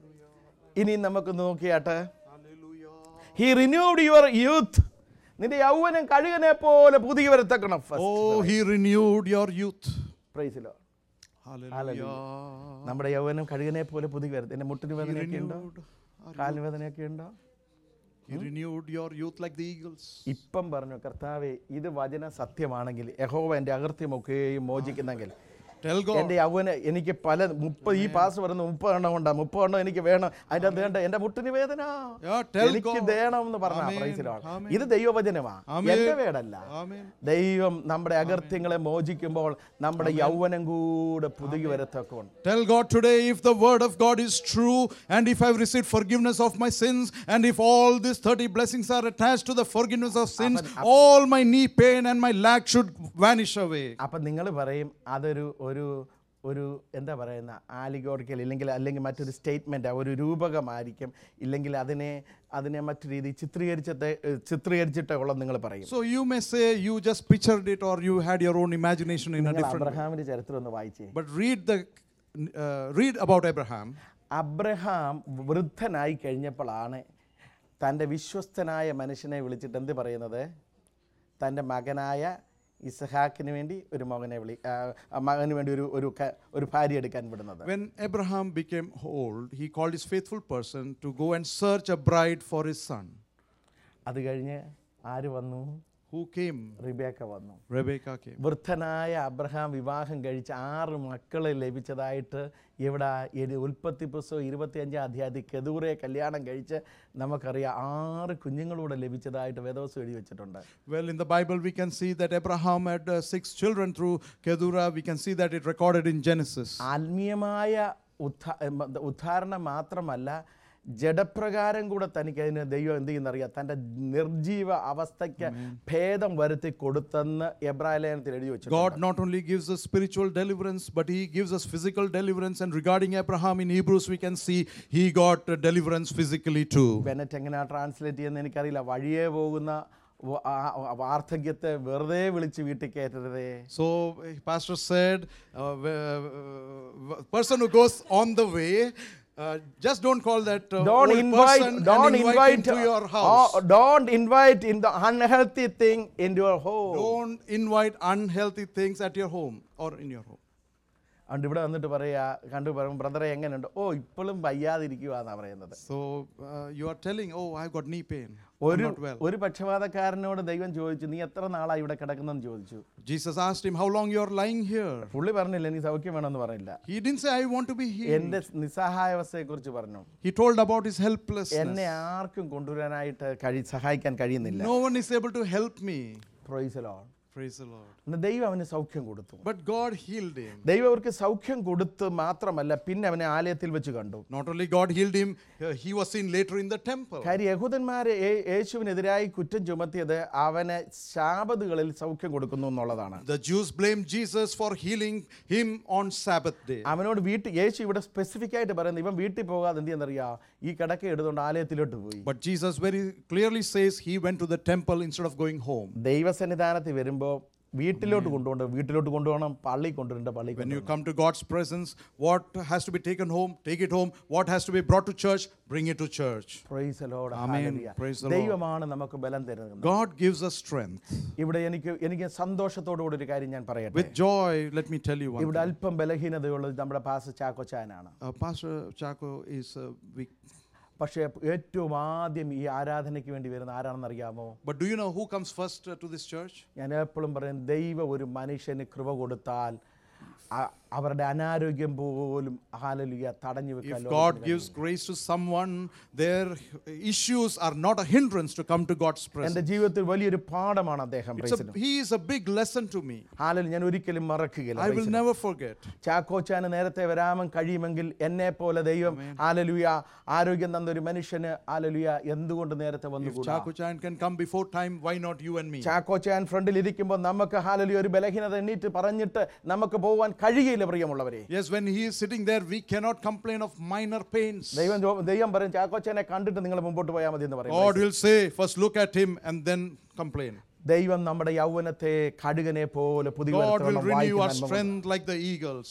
ഇനി നമുക്ക് നോക്കിയാട്ടെ Hallelujah. He renewed your youth നിന്റെ യൗവനം കഴുകനെ പോലെ പുതിയ വരത്തക്കണം Oh, He renewed your youth. പ്രൈസിലോ Hallelujah. നമ്മുടെ യൗവനം കഴുകനെ പോലെ പുതിയ വരത്ത് എന്റെ മുട്ടിന് He വേദനയൊക്കെ ഉണ്ടോ renewed, our കാലിന് വേദനയൊക്കെ ഉണ്ടോ he renewed your youth like the eagles. ഇപ്പം പറഞ്ഞു കർത്താവെ ഇത് വചന സത്യമാണെങ്കിൽ യഹോവ എൻ്റെ അകർത്യമൊക്കെയും മോചിക്കുന്നെങ്കിൽ Tell God. എൻ്റെ യൗവന എനിക്ക് പല മുപ്പത് ഈ പാസ് പറയുന്ന മുപ്പത് എണ്ണം കൊണ്ടാ മുപ്പത് എണ്ണം എനിക്ക് വേണം അതിൻ്റെ അത് വേണ്ട എൻ്റെ മുട്ടിന് വേദന Yeah, tell എനിക്ക് God. വേണം എന്ന് പറഞ്ഞ Amen. പ്രൈസിലാണ് Amen. ഇത് ദൈവവചനമാ Amen. എൻ്റെ വേടല്ല Amen. ദൈവം നമ്മുടെ അകർത്യങ്ങളെ മോചിക്കുമ്പോൾ നമ്മുടെ യൗവനം കൂടെ പുതുകി വരത്തൊക്കെ Tell God today if the word of God is true and if I've received forgiveness of my sins and if all these 30 blessings are attached to the forgiveness of sins, all my knee pain and my lag should vanish away. അപ്പം നിങ്ങൾ പറയും അതൊരു ഒരു ഒരു എന്താ പറയുന്ന ആലിഗോറിക്കൽ ഇല്ലെങ്കിൽ അല്ലെങ്കിൽ മറ്റൊരു സ്റ്റേറ്റ്മെൻറ്റ് ഒരു രൂപകമായിരിക്കും ഇല്ലെങ്കിൽ അതിനെ അതിനെ മറ്റു രീതി ചിത്രീകരിച്ചത്തെ ചിത്രീകരിച്ചിട്ടേ ഉള്ളത് നിങ്ങൾ പറയും So you may say you just pictured it or you had your own imagination in a നിങ്ങൾ different way. അബ്രഹാമിൻ്റെ ചരിത്രം ഒന്ന് വായിച്ചേ But read the uh, read about Abraham. അബ്രഹാം വൃദ്ധനായി കഴിഞ്ഞപ്പോഴാണ് തൻ്റെ വിശ്വസ്തനായ മനുഷ്യനെ വിളിച്ചിട്ട് എന്ത് പറയുന്നത് തൻ്റെ മകനായ ഇസഹാക്കിന് വേണ്ടി ഒരു മകനെ വിളി ആ, ആ മകന് വേണ്ടി ഒരു ഒരു ക- ഒരു ഭാര്യ എടുക്കാൻ വിടുന്നത് When Abraham became old, he called his faithful person to go and search a bride for his son. അത് കഴിഞ്ഞ് ആര് വന്നു Who came? റിബേക്ക വന്നു Rebecca came. വൃദ്ധനായ അബ്രഹാം വിവാഹം കഴിച്ച് ആറ് മക്കളെ ലഭിച്ചതായിട്ട് ഇവിടെ ഒരു ഉൽപ്പത്തി പുസ്തകം ഇരുപത്തിയഞ്ചാം അധ്യായത്തിൽ കെതൂറെ കല്യാണം കഴിച്ച് നമുക്കറിയാം ആറ് കുഞ്ഞുങ്ങളൂടെ ലഭിച്ചതായിട്ട് വേദോസം എഴുതി വെച്ചിട്ടുണ്ട് Well, in the Bible, we can see that Abraham had uh, six children through Kedura. We can see that it recorded in Genesis. ആത്മീയമായ ഉദ്ധാ എം, ഉദ്ധാരണം മാത്രമല്ല ജഡപ്രകാരം കൂടെ തനിക്ക് അതിന് ദൈവം എന്ത് ചെയ്യുന്നറിയാം തൻ്റെ നിർജീവ അവസ്ഥയ്ക്ക് ഭേദം വരുത്തി കൊടുത്തെന്ന് എബ്രായ ലേഖനത്തിൽ എഴുതി വെച്ചു God not only gives us spiritual deliverance, but He gives us physical deliverance. And regarding Abraham in Hebrews, we can see he got uh, deliverance physically too. Bennett എങ്ങനെയാ ട്രാൻസ്ലേറ്റ് ചെയ്യുന്നത് എനിക്കറിയില്ല വഴിയേ പോകുന്ന വ- ആ- ആ വാർദ്ധക്യത്തെ വെറുതെ വിളിച്ച് വീട്ടിൽ കയറ്റരുതേ So, uh, Pastor said, uh, uh, person who goes on the way, uh, just don't call that uh, don't old invite person don't and invite, invite him to your house. oh, don't invite in the unhealthy thing into your home Don't invite unhealthy things at your home or in your home. അതുകൊണ്ട് ഇവിടെ വന്നിട്ട് പറയാ കണ്ടു പറയും ബ്രദറെ എങ്ങനെയുണ്ട് ഓ ഇപ്പോഴും വയ്യാതിരിക്കുവാന്നാ പറയുന്നത് So, uh, you are telling, oh, I've got knee pain. I'm ഒരു not well. ഒരു പക്ഷപാതക്കാരനോട് ദൈവം ചോദിച്ചു നീ എത്ര നാളായി ഇവിടെ കിടക്കുന്നെന്ന് ചോദിച്ചു Jesus asked him, how long you are lying here? പുള്ളി പറഞ്ഞില്ല നീ സൗഖ്യം വേണമെന്ന് പറഞ്ഞില്ല He didn't say, I want to be healed. എന്റെ നിസ്സഹായാവസ്ഥയെ കുറിച്ച് പറഞ്ഞു He told about his helplessness. എന്നെ ആർക്കും കൊണ്ടുവരാനായിട്ട് കഴി സഹായിക്കാൻ കഴിയുന്നില്ല No one is able to help me. പ്രൊയ്സലോ Praise the Lord. ദൈവം അവന് സൗഖ്യം കൊടുത്തു But God healed him. ദൈവം അവർക്ക് സൗഖ്യം കൊടുത്ത് മാത്രമല്ല പിന്നെ അവനെ ആലയത്തിൽ വെച്ച് കണ്ടു Not only God healed him, uh, he was seen later in the temple. കാര്യം യഹൂദന്മാരെ യേ- യേശുവിനെതിരായി കുറ്റം ചുമത്തിയത് അവന് ശാപതുകളിൽ സൗഖ്യം കൊടുക്കുന്നു എന്നുള്ളതാണ് The Jews blamed Jesus for healing him on Sabbath day. അവനോട് വീട്ടിൽ യേശു ഇവിടെ സ്പെസിഫിക് ആയിട്ട് പറയുന്നത് ഇവൻ വീട്ടിൽ പോകാതെ എന്ത് ചെയ്യുന്നറിയാ ഈ കിടക്ക എടുത്തുകൊണ്ട് ആലയത്തിലോട്ട് പോയി But Jesus very clearly says he went to the temple instead of going home. ദൈവസന്നിധാനത്തിൽ വരുമ്പോൾ വീട്ടിലോട്ട് കൊണ്ടുപോകണ്ട വീട്ടിലോട്ട് കൊണ്ടുപോകണം പള്ളി കൊണ്ടുവരേണ്ട പള്ളി When you come to God's presence, what has to be taken home, take it home. What has to be brought to church, bring it to church. Praise the Lord. Amen. Hallelujah. Praise the Lord. ദൈവമാണ് നമുക്ക് ബലം തരുന്നത് God gives us strength. ഇവിടെ എനിക്ക് എനിക്ക് സന്തോഷത്തോടുകൂടി ഒരു കാര്യം ഞാൻ പറയട്ടെ With joy, let me tell you one ഇവിടെ thing. അല്പം ബലഹീനതയുള്ളത് നമ്മുടെ പാസ് ചാക്കോച്ചാനാണ് Uh, Pastor Chaco is uh, weak. പക്ഷേ ഏറ്റവും ആദ്യം ഈ ആരാധനയ്ക്ക് വേണ്ടി വരുന്ന ആരാണെന്ന് അറിയാമോ But do you know who comes first uh, to this church? ഞാൻ എപ്പോഴും പറയും ദൈവം ഒരു മനുഷ്യന് കൃപ കൊടുത്താൽ അ- അവരുടെ അനാരോഗ്യം പോലും ഹാലലുയ തടഞ്ഞു വെക്കാൻ If ലോകത്തിന് God കഴിയും. gives grace to someone, their issues are not a hindrance to come to God's എൻ്റെ presence. ജീവിതത്തിൽ വലിയൊരു പാഠമാണ് അദ്ദേഹം It's a, he is a big lesson to me. ഹാലൽ ഞാൻ ഒരിക്കലും മറക്കുകയില്ല I will praise the never forget. ചാക്കോച്ചാന് നേരത്തെ വരാമൻ കഴിയുമെങ്കിൽ എന്നെ പോലെ ദൈവം ആലലുയ ആരോഗ്യം തന്ന ഒരു മനുഷ്യന് ആലലുയ എന്തുകൊണ്ട് നേരത്തെ If വന്നുകൂടാ Chaco Chan can come before time, why not you and me? ചാക്കോച്ചാൻ ഫ്രണ്ടിൽ ഇരിക്കുമ്പോൾ നമുക്ക് ഹാലലുയ ഒരു ബലഹീനത എണ്ണീറ്റ് പറഞ്ഞിട്ട് നമുക്ക് പോകാൻ കഴിയില്ല പ്രിയമുള്ളവരെ Yes, when he is sitting there, we cannot complain of minor pains. ദൈവം ചോ- ദൈവം പറയും ചാക്കോച്ചാനെ കണ്ടിട്ട് നിങ്ങൾ മുമ്പോട്ട് പോയാൽ മതി എന്ന് പറയും God will say, first look at him and then complain. ദൈവം നമ്മുടെ യൗവനത്തെ കടുകനെ പോലെ പുതിയ God will renew our strength like the eagles.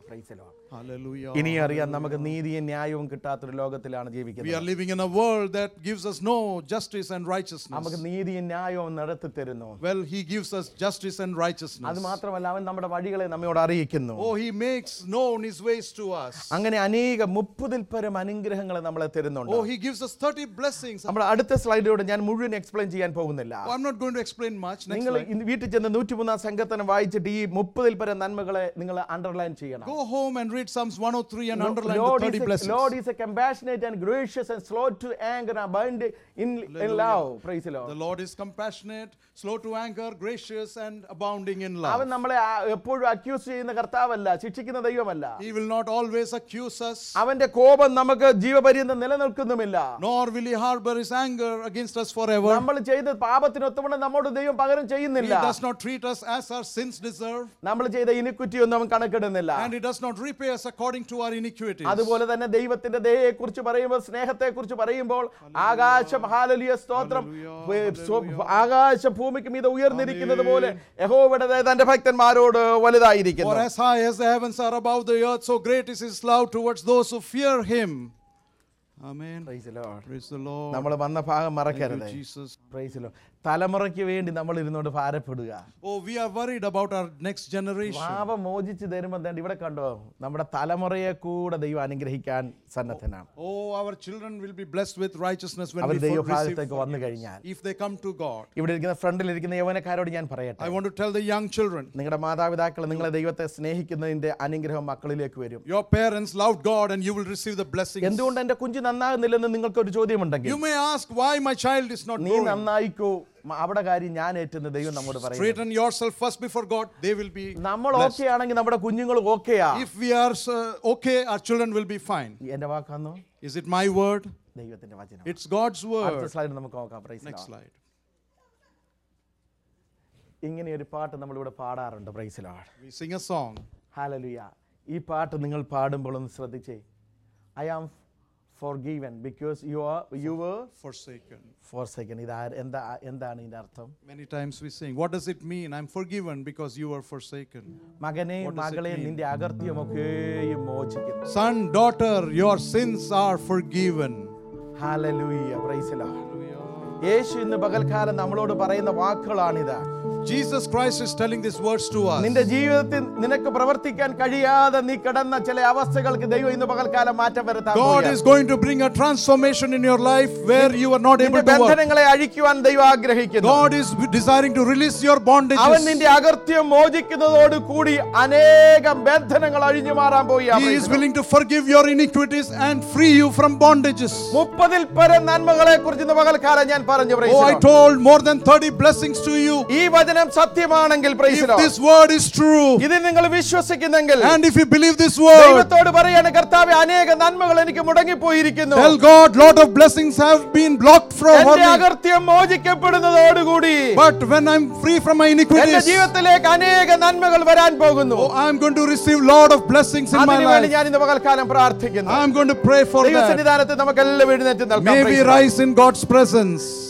Hallelujah. ഇനി അറിയാം നമുക്ക് നീതിയും ന്യായവും കിട്ടാത്തൊരു ലോകത്തിലാണ് We ജീവിക്കുന്നത് are living in a world that gives us no justice and righteousness. നമുക്ക് നീതിയും ന്യായവും നടത്തി തരുന്നു Well, he gives us justice and അത് righteousness. മാത്രമല്ല അവൻ നമ്മുടെ വഴികളെ നമ്മോട് അറിയിക്കുന്നു Oh, he makes known his ways to us. അങ്ങനെ അനേക മുപ്പതിൽ പരം അനുഗ്രഹങ്ങളെ നമ്മളെ തരുന്നുണ്ട് Oh, he gives us 30 blessings. നമ്മൾ അടുത്ത സ്ലൈഡിലൂടെ ഞാൻ മുഴുവൻ എക്സ്പ്ലെയിൻ ചെയ്യാൻ പോകുന്നില്ല Oh, I'm not going to explain much. Next നിങ്ങൾ slide. ഇന്ന് വീട്ടിൽ ചെന്ന് നൂറ്റിമൂന്നാം സംഘത്തനം വായിച്ചിട്ട് ഈ മുപ്പതിൽ പരം നന്മകളെ നിങ്ങൾ അണ്ടർലൈൻ ചെയ്യണം Go home and read Psalms 103 and underline Lord the is, 30 a, blessings. Lord is a compassionate and gracious and slow to anger and abundant in, in love. Praise the Lord. The Lord is compassionate, slow to anger, gracious, and abounding in അവൻ love. നമ്മളെ ആ- എപ്പോഴും accuse ചെയ്യുന്ന കർത്താവല്ല ശിക്ഷിക്കുന്ന ദൈവമല്ല He will not always accuse us, അവന്റെ കോപം നമുക്ക് ജീവപര്യന്തം നിലനിൽക്കുന്നുമില്ല nor will he harbor his anger against us forever. നമ്മൾ ചെയ്ത പാപത്തിന് ഒത്തുകൊണ്ട് നമ്മോട് ദൈവം പകരം He ചെയ്യുന്നില്ല does not treat us as our sins deserve, നമ്മൾ ചെയ്ത ഇനിക്വിറ്റി ഒന്നും അവൻ കണക്കിടുന്നില്ല and he does not repay us according to our iniquities. അതുപോലെ തന്നെ ദൈവത്തിന്റെ ദയയെ കുറിച്ച് പറയുമ്പോൾ സ്നേഹത്തെ കുറിച്ച് പറയുമ്പോൾ ആകാശം ഹാലലിയ സ്തോത്രം Hallelujah, ഏ, സ്വ- ആകാശം ഭൂമിക്ക് മീത ഉയർന്നിരിക്കുന്നത് പോലെ യഹോവയുടെ ദയ തന്റെ ഭക്തന്മാരോട് For വലുതായിരിക്കുന്നു as high as the heavens are above the earth, so great is his love towards those who fear him. Amen. Praise the Lord. Praise the Lord. നമ്മൾ വന്ന ഭാഗം Thank മറക്കരുത് you, Jesus. പ്രൈസ് ലോ തലമുറയ്ക്ക് വേണ്ടി നമ്മൾ ഇരുന്നോണ്ട് ഭാരപ്പെടുക Oh, we are worried about our next generation. പാപം മോചിച്ച് തരുമ്പോൾ തന്നെ ഇവിടെ കണ്ടോ നമ്മുടെ തലമുറയെ കൂടെ ദൈവം അനുഗ്രഹിക്കാൻ സന്നദ്ധനാണ് Oh, our children will be blessed with righteousness when our we for- receive ദൈവഭാഗത്തേക്ക് വന്നു forgiveness. കഴിഞ്ഞാൽ If they come to God. ഇവിടെ ഇരിക്കുന്ന ഫ്രണ്ടിൽ ഇരിക്കുന്ന യൗവനക്കാരോട് ഞാൻ പറയട്ടെ I want to tell the young children, നിങ്ങളുടെ മാതാപിതാക്കൾ നിങ്ങളെ ദൈവത്തെ സ്നേഹിക്കുന്നതിന്റെ അനുഗ്രഹം മക്കളിലേക്ക് വരും your parents loved God and you will receive the blessings. എന്തുകൊണ്ട് എന്റെ കുഞ്ഞ് നന്നാകുന്നില്ലെന്ന് നിങ്ങൾക്ക് ഒരു ചോദ്യമുണ്ടെങ്കിൽ You may ask why my child is not നീ growing. നന്നായിക്കോ മ- അവിടെ കാര്യം ഞാൻ ഏറ്റുന്ന ദൈവം നമ്മോട് പറയും Straighten yourself first before God. They will be. നമ്മൾ blessed. ഓക്കെ ആണെങ്കിൽ നമ്മുടെ കുഞ്ഞുങ്ങൾ ഓക്കെയാ If we are uh, okay, our children will be fine. എന്റെ വാക്കാന്നോ Is it my word? ദൈവത്തിന്റെ വചനം It's God's അടുത്ത word. സ്ലൈഡ് നമുക്ക് നോക്കാം പ്രൈസ് Next slide. ഇങ്ങനെ ഒരു പാട്ട് നമ്മളിവിടെ പാടാറുണ്ട് പ്രൈസിലാണ് We sing a song. ഹാലലുയ ഈ പാട്ട് നിങ്ങൾ പാടുമ്പോൾ ഒന്ന് ശ്രദ്ധിച്ചേ I am forgiven because you are you were Forsaken. For second ഇത് ആര്- എന്താ എന്താണ് ഇതിന്റെ അർത്ഥം Many times we sing, What does it mean? I'm forgiven because you were forsaken. മകനെ What does it മകളെ mean? നിന്റെ അകർത്യമൊക്കെയും മോചിക്കുന്നു Son, daughter, your sins are forgiven. Hallelujah പ്രൈസിലോ യേശു ഇന്ന് പകൽക്കാലം നമ്മളോട് പറയുന്ന വാക്കുകളാണിത് Jesus Christ is telling these words to us. നിന്റെ ജീവിതത്തിൽ നിനക്ക് പ്രവർത്തിക്കാൻ കഴിയാതെ നീ കിടന്ന ചില അവസ്ഥകൾക്ക് ദൈവം ഇന്ന് പകൽക്കാലം മാറ്റം വരുത്താൻ God പോവുകയാണ്. is going to bring a transformation in your life where you are not able നിന്റെ to work. ബന്ധനങ്ങളെ അഴിക്കുവാൻ ദൈവം ആഗ്രഹിക്കുന്നു God is desiring to release your അവൻ bondages. നിന്റെ അകർത്യം മോചിക്കുന്നതോട് കൂടി അനേകം ബന്ധനങ്ങൾ അഴിഞ്ഞു മാറാൻ He is willing to forgive your iniquities and free you from bondages. മുപ്പതിൽ പരം നന്മകളെ കുറിച്ച് ഇന്ന് പകൽക്കാലം ഞാൻ പറഞ്ഞു praise Oh, the I Lord. told more than 30 blessings to you. ഈ വചനം സത്യമാണെങ്കിൽ praise If the Lord. this word is true, ഇതിൽ നിങ്ങൾ വിശ്വസിക്കുന്നെങ്കിൽ and if you believe this word, ദൈവത്തോട് പറയാണ് കർത്താവ് അനേക നന്മകൾ എനിക്ക് മുടങ്ങിപ്പോയിരിക്കുന്നു tell God, lot of blessings have been blocked from എന്റെ me. അകർത്യം മോചിക്കപ്പെടുന്നതോടുകൂടി But when I'm free from my എന്റെ iniquities, ജീവിതത്തിലേക്ക് അനേക നന്മകൾ വരാൻ പോകുന്നു oh, I'm going to receive lot of blessings in my അതിനുവേണ്ടി life. ഞാൻ ഇന്ന് പകൽക്കാലം പ്രാർത്ഥിക്കുന്നു I'm going to pray for that. ദൈവസന്നിധാനത്തിൽ നമുക്ക് എല്ലാം എഴുന്നേറ്റ് May നിൽക്കാം we Praise the Lord. rise in God's presence.